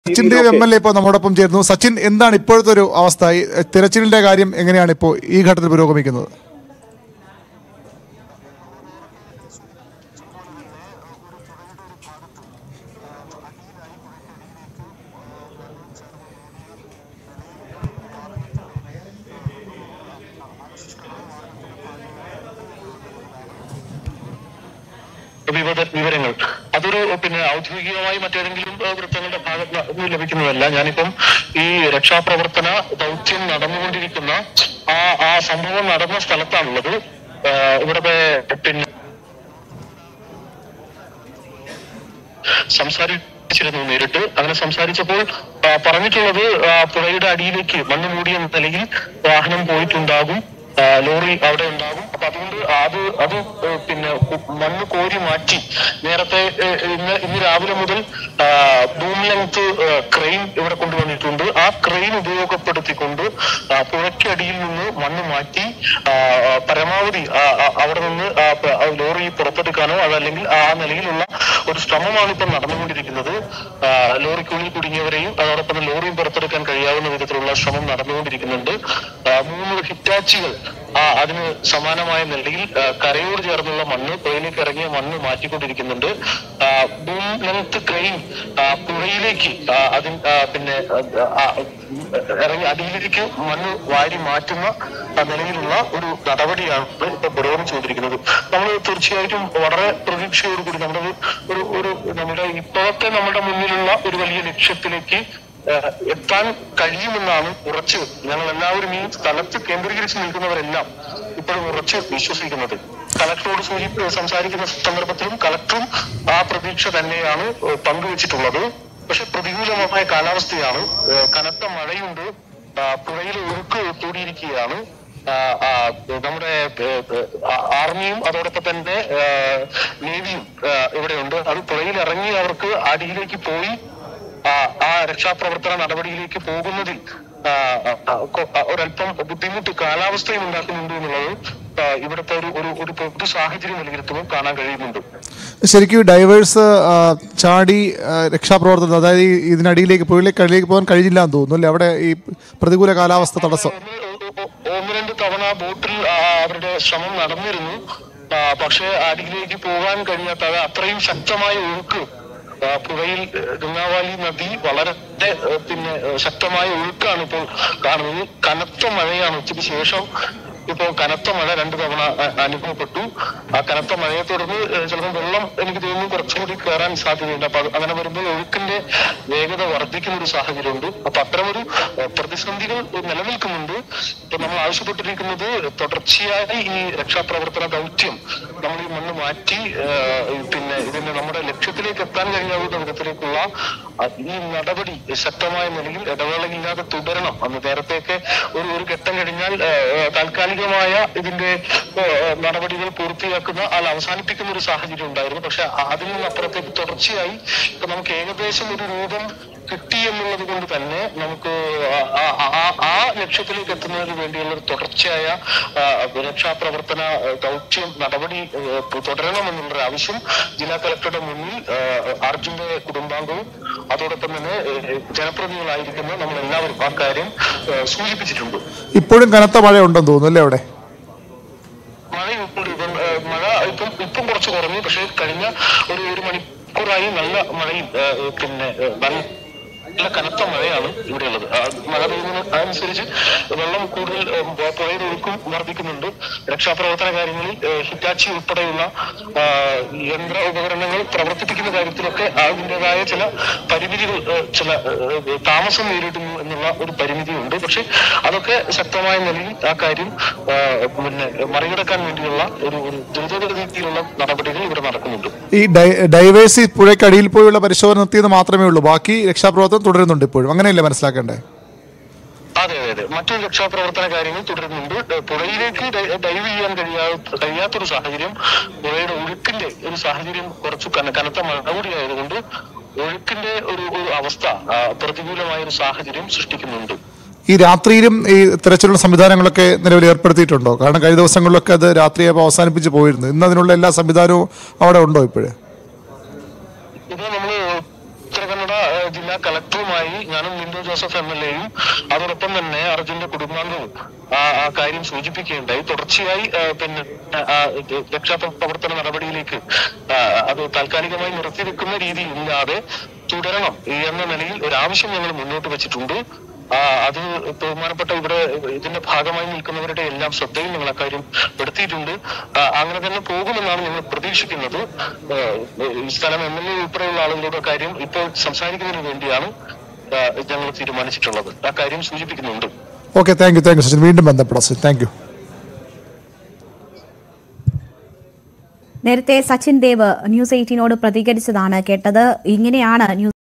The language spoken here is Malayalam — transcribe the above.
Sachin Dev M L A ഇപ്പോൾ നമ്മോടൊപ്പം ചേരുന്നു സച്ചിൻ എന്താണ് ഇപ്പോഴത്തെ ഒരു അവസ്ഥ ഈ തിരച്ചിലിന്റെ കാര്യം എങ്ങനെയാണ് ഇപ്പോൾ ഈ ഘട്ടത്തിൽ പുരോഗമിക്കുന്നത് വിവര വിവരങ്ങൾ അതൊരു പിന്നെ ഔദ്യോഗികമായി മറ്റേതെങ്കിലും ഏഹ്, വൃത്തങ്ങളുടെ ഭാഗത്ത് നിന്ന് ലഭിക്കുന്നതല്ല ഞാനിപ്പം ഈ രക്ഷാപ്രവർത്തന ദൗത്യം നടന്നുകൊണ്ടിരിക്കുന്ന ആ ആ സംഭവം നടന്ന സ്ഥലത്താണുള്ളത് ഏഹ്, ഇവിടുത്തെ പിന്നെ സംസാരിച്ചിരുന്നു നേരിട്ട് അങ്ങനെ സംസാരിച്ചപ്പോൾ ആ, പറഞ്ഞിട്ടുള്ളത് ആ, പുഴയുടെ അടിയിലേക്ക് മണ്ണ് മൂടിയ നിലയിൽ വാഹനം പോയിട്ടുണ്ടാകും ആ, ലോറി അവിടെ ഉണ്ടാകും അപ്പൊ അതുകൊണ്ട് അത് അത് ഏ, പിന്നെ കു- മണ്ണ് കോരി മാറ്റി നേരത്തെ ഏ, ഇന്ന് ഇന്ന് രാവിലെ മുതൽ ബൂം ലെങ്ത് ക്രെയിൻ ഇവിടെ കൊണ്ടുവന്നിട്ടുണ്ട് ആ ക്രെയിൻ ഉപയോഗപ്പെടുത്തിക്കൊണ്ട് ആ, പുഴയ്ക്കടിയിൽ നിന്ന് മണ്ണ് മാറ്റി ആ, ആ, പരമാവധി ആ, ആ, അവിടെ നിന്ന് ആ, പ- ആ ലോറി പുറത്തെടുക്കാനോ അതല്ലെങ്കിൽ ആ നിലയിലുള്ള ഒരു ശ്രമമാണ് ഇപ്പം നടന്നുകൊണ്ടിരിക്കുന്നത് ആ, ലോറിക്കുള്ളിൽ കുടുങ്ങിയവരെയും അതോടൊപ്പം തന്നെ ലോറിയും പുറത്തെടുക്കാൻ കഴിയാവുന്ന വിധത്തിലുള്ള ശ്രമം നടന്നുകൊണ്ടിരിക്കുന്നുണ്ട് ആ, മൂന്ന് ഹിറ്റാച്ചികൾ ആ, അതിന് സമാനമായ നിലയിൽ ആ, കരയോട് ചേർന്നുള്ള മണ്ണ് പുഴയിലേക്ക് ഇറങ്ങിയ മണ്ണ് മാറ്റിക്കൊണ്ടിരിക്കുന്നുണ്ട് ആ, ബൂം ലെങ്ത് ക്രെയിൻ ആ, പുഴയിലേക്ക് ആ, അതിൻ ആ, പിന്നെ ആ, ആ, ഇറങ്ങി അടിയിലേക്ക് മണ്ണ് വാരി മാറ്റുന്ന ആ, നിലയിലുള്ള ഒരു നടപടിയാണ് ഇപ്പൊ പുരോഗമിച്ചുകൊണ്ടിരിക്കുന്നത് നമ്മൾ തീർച്ചയായിട്ടും വളരെ പ്രതീക്ഷയോടുകൂടി നമ്മുടെ ഒരു- ഒരു ഒരു നമ്മുടെ ഇപ്പോഴത്തെ നമ്മുടെ മുന്നിലുള്ള ഒരു വലിയ ലക്ഷ്യത്തിലേക്ക് ഏഹ്, എത്താൻ കഴിയുമെന്നാണ് ഉറച്ച് ഞങ്ങൾ എല്ലാവരും ഈ സ്ഥലത്ത് കേന്ദ്രീകരിച്ച് നിൽക്കുന്നവരെല്ലാം ഇപ്പോഴും ഉറച്ച് വിശ്വസിക്കുന്നത് കളക്ടറോട് സൂചി സംസാരിക്കുന്ന സന്ദർഭത്തിലും കളക്ടറും ആ പ്രതീക്ഷ തന്നെയാണ് ഏഹ്, പങ്കുവച്ചിട്ടുള്ളത് പക്ഷെ പ്രതികൂലമായ കാലാവസ്ഥയാണ് ഏഹ്, കനത്ത മഴയുണ്ട് ആ, പുഴയിൽ ഒഴുക്ക് കൂടിയിരിക്കുകയാണ് ആ, ആ, നമ്മുടെ ഏഹ്, ഏഹ്, ആ- ആർമിയും അതോടൊപ്പം തന്നെ ഏഹ്, നേവിയും ഏഹ്, ഇവിടെയുണ്ട് അത് പുഴയിൽ ഇറങ്ങി അവർക്ക് അടിയിലേക്ക് പോയി ആ ആ രക്ഷാപ്രവർത്തന നടപടിയിലേക്ക് പോകുന്നതിൽ ആ, ആ, ആ, കൊ- ആ, ഒരല്പം ബുദ്ധിമുട്ട് കാലാവസ്ഥയും ഉണ്ടാക്കുന്നുണ്ട് എന്നുള്ളത് ആ, ഇവിടുത്തെ ഒരു ഒരു ഒരു പൊതു സാഹചര്യം വിലയിരുത്തുമ്പോൾ കാണാൻ കഴിയുന്നുണ്ട് ശരിക്കും ഈ ഡൈവേഴ്സ് ആ, ചാടി ആ, രക്ഷാപ്രവർത്തനം അതായത് ഈ ഇതിനടിയിലേക്ക് പുഴയിലേക്ക് അടിയിലേക്ക് പോകാൻ കഴിഞ്ഞില്ല എന്ന് തോന്നുന്നു അല്ലേ അവിടെ ഈ പ്രതികൂല കാലാവസ്ഥ തടസ്സം ഒന്ന് ഒ- ഒ- ഒന്ന് രണ്ട് തവണ ബോട്ടിൽ ആ, അവരുടെ ശ്രമം നടന്നിരുന്നു ആ, പക്ഷേ അടിയിലേക്ക് പോകാൻ കഴിയാത്ത അത് അത്രയും ശക്തമായ ഒഴുക്ക് ആ, പുഴയിൽ ഏഹ്, ഗംഗാവാലി നദി വളരെ ഏഹ്, പിന്നെ ഏഹ്, ശക്തമായ ഒഴുക്കാണ് ഇപ്പോൾ കാണുന്നത് കനത്ത മഴയാണ് ഉച്ചയ്ക്ക് ശേഷം ഇപ്പോൾ കനത്ത മഴ രണ്ടു തവണ അ- അനുഭവപ്പെട്ടു ആ കനത്ത മഴയെ തുടർന്ന് ഏഹ്, ചിലപ്പോൾ വെള്ളം എനിക്ക് തോന്നുന്നു കുറച്ചുകൂടി കയറാൻ സാധ്യതയുണ്ട് അപ്പൊ അത് അങ്ങനെ വരുമ്പോൾ ഒഴുക്കിന്റെ വേഗത വർദ്ധിക്കുന്ന ഒരു സാഹചര്യമുണ്ട് അപ്പൊ അത്തരമൊരു ഏഹ്, പ്രതിസന്ധികൾ നിലനിൽക്കുന്നുണ്ട് ഇപ്പൊ നമ്മൾ ആവശ്യപ്പെട്ടിരിക്കുന്നത് തുടർച്ചയായി ഈ രക്ഷാപ്രവർത്തന ദൗത്യം നമ്മൾ ഈ മണ്ണ് മാറ്റി ഏഹ്, പിന്നെ ഇതിന് നമ്മുടെ ലക്ഷ്യത്തിലേക്ക് എത്താൻ കഴിയാവുന്ന വിധത്തിലേക്കുള്ള ആ, ഈ നടപടി ശക്തമായ നിലയിൽ ഇടവേളയില്ലാതെ തുടരണം അന്ന് നേരത്തെയൊക്കെ ഒരു ഒരു ഘട്ടം കഴിഞ്ഞാൽ ഏഹ്, താൽക്കാലികമായ ഇതിന്റെ ഏഹ്, നടപടികൾ പൂർത്തിയാക്കുന്ന അല്ല അവസാനിപ്പിക്കുന്ന ഒരു സാഹചര്യം ഉണ്ടായിരുന്നു പക്ഷെ അതിൽ നിന്ന് അപ്പുറത്തേക്ക് തുടർച്ചയായി ഇപ്പൊ നമുക്ക് ഏകദേശം ഒരു രൂപം കിട്ടി എന്നുള്ളത് കൊണ്ട് തന്നെ നമുക്ക് ആ- ആ- ആ- ആ ലക്ഷ്യത്തിലേക്ക് എത്തുന്നതിന് വേണ്ടിയുള്ള ഒരു തുടർച്ചയായ ആ, രക്ഷാപ്രവർത്തന ആ, ദൗത്യം നടപടി ആ, തുടരണമെന്നുള്ള ഒരു ആവശ്യം ജില്ലാ കളക്ടറുടെ മുന്നിൽ ആ, അർജുന്റെ കുടുംബാംഗവും അതോടൊപ്പം തന്നെ ഏ, ജനപ്രതിനിധികളായിരിക്കുന്ന നമ്മൾ എല്ലാവരും ആ കാര്യം ആ, സൂചിപ്പിച്ചിട്ടുണ്ട് ഇപ്പോഴും കനത്ത മഴ ഉണ്ടെന്ന് തോന്നുന്നു അല്ലേ അവിടെ മഴ ഇപ്പോൾ ഇപ്പം ഏ, മഴ ഇപ്പം ഇപ്പം കുറച്ച് കുറഞ്ഞു പക്ഷെ കഴിഞ്ഞ ഒരു ഒരു മണിക്കൂറായി നല്ല മഴയും ഏ, പിന്നെ ഏ, നല്ല നല്ല കനത്ത മഴയാണ് ഇവിടെയുള്ളത് ആ, മഴ പെയ്യുന്ന അനുസരിച്ച് വെള്ളം കൂടുതൽ ഏ, പു- പുഴയുടെ ഒഴുക്കും വർദ്ധിക്കുന്നുണ്ട് രക്ഷാപ്രവർത്തന കാര്യങ്ങളിൽ ഏ, ഹിറ്റാച്ചി ഉൾപ്പെടെയുള്ള ആ, യന്ത്ര ഉപകരണങ്ങൾ പ്രവർത്തിപ്പിക്കുന്ന കാര്യത്തിലൊക്കെ അതിൻ്റെതായ ചില പരിമിതികൾ ഏ, ചില ഏ, താമസം നേരിടുന്നു എന്നുള്ള ഒരു പരിമിതിയുണ്ട് പക്ഷെ അതൊക്കെ ശക്തമായ നിലയിൽ ആ കാര്യം ആ, പിന്നെ മറികടക്കാൻ വേണ്ടിയുള്ള ഒരു ഒരു ദ്രുതഗതിയിലുള്ള നടപടികൾ ഇവിടെ നടക്കുന്നുണ്ട് ഈ ഡൈ ഡൈവേഴ്സ് ഈ പുഴയ്ക്കടിയിൽ പോയുള്ള പരിശോധന നിർത്തിയത് മാത്രമേ ഉള്ളൂ ബാക്കി രക്ഷാപ്രവർത്തനം തുടരുന്നുണ്ട് ഇപ്പോഴും അങ്ങനെയല്ലേ മനസ്സിലാക്കേണ്ടേ അതെ അതെ അതെ മറ്റു രക്ഷാപ്രവർത്തന കാര്യങ്ങൾ തുടരുന്നുണ്ട് ഡ- പുഴയിലേക്ക് ഡൈ- ഡൈവ് ചെയ്യാൻ കഴിയാ കഴിയാത്തൊരു സാഹചര്യം പുഴയുടെ ഒഴുക്കിന്റെ ഒരു സാഹചര്യം കുറച്ച് കന- കനത്ത മഴ കൂടിയായതുകൊണ്ട് ഒഴുക്കിന്റെ ഒരു ഒരു അവസ്ഥ ആ, പ്രതികൂലമായ ഒരു സാഹചര്യം സൃഷ്ടിക്കുന്നുണ്ട് ഈ രാത്രിയിലും ഈ തിരച്ചിലുള്ള സംവിധാനങ്ങളൊക്കെ നിലവിൽ ഏർപ്പെടുത്തിയിട്ടുണ്ടോ കാരണം കഴിഞ്ഞ ദിവസങ്ങളിലൊക്കെ അത് രാത്രിയായപ്പോൾ അവസാനിപ്പിച്ച് പോയിരുന്നു ഇന്ന് അതിനുള്ള എല്ലാ സംവിധാനവും അവിടെ ഉണ്ടോ ഇപ്പോഴും ഇത് നമ്മള് ഉത്തര കന്നഡ ഏ, ജില്ലാ കളക്ടറുമായി ഞാനും ലിൻഡോ ജോസഫ് എം എൽ എയും അതോടൊപ്പം തന്നെ അർജുന്റെ കുടുംബാംഗവും ആ ആ കാര്യം സൂചിപ്പിക്കുകയുണ്ടായി തുടർച്ചയായി ആ, പിന്നെ ആ, ഇത് രക്ഷാപ്രവർത്തന നടപടിയിലേക്ക് ആ, അത് താൽക്കാലികമായി നിർത്തിവെക്കുന്ന രീതി ഇല്ലാതെ തുടരണം എന്ന നിലയിൽ ഒരു ആവശ്യം ഞങ്ങൾ മുന്നോട്ട് വെച്ചിട്ടുണ്ട് ആ, അത് ബഹുമാനപ്പെട്ട ഇവിടെ ഇതിന്റെ ഭാഗമായി നിൽക്കുന്നവരുടെ എല്ലാം ശ്രദ്ധയിൽ ഞങ്ങൾ അക്കാര്യം പെടുത്തിയിട്ടുണ്ട് ആ, അങ്ങനെ തന്നെ പോകുമെന്നാണ് ഞങ്ങൾ പ്രതീക്ഷിക്കുന്നത് ആ, ഈ സ്ഥലം എം എൽ എ ഉൾപ്പെടെയുള്ള ആളുകളുടെ കാര്യം ഇപ്പോൾ സംസാരിക്കുന്നതിന് വേണ്ടിയാണ് ആ, ഞങ്ങൾ തീരുമാനിച്ചിട്ടുള്ളത് ആ കാര്യം സൂചിപ്പിക്കുന്നുണ്ട് okay thank you thank you Sachin വീണ്ടും ബന്ധപ്പെടാം സച്ചിൻ താങ്ക് യു നേരത്തെ സച്ചിൻ ദേവ് ന്യൂസ് എയ്റ്റീനോട് പ്രതികരിച്ചതാണ് കേട്ടത് ഇങ്ങനെയാണ് ന്യൂസ്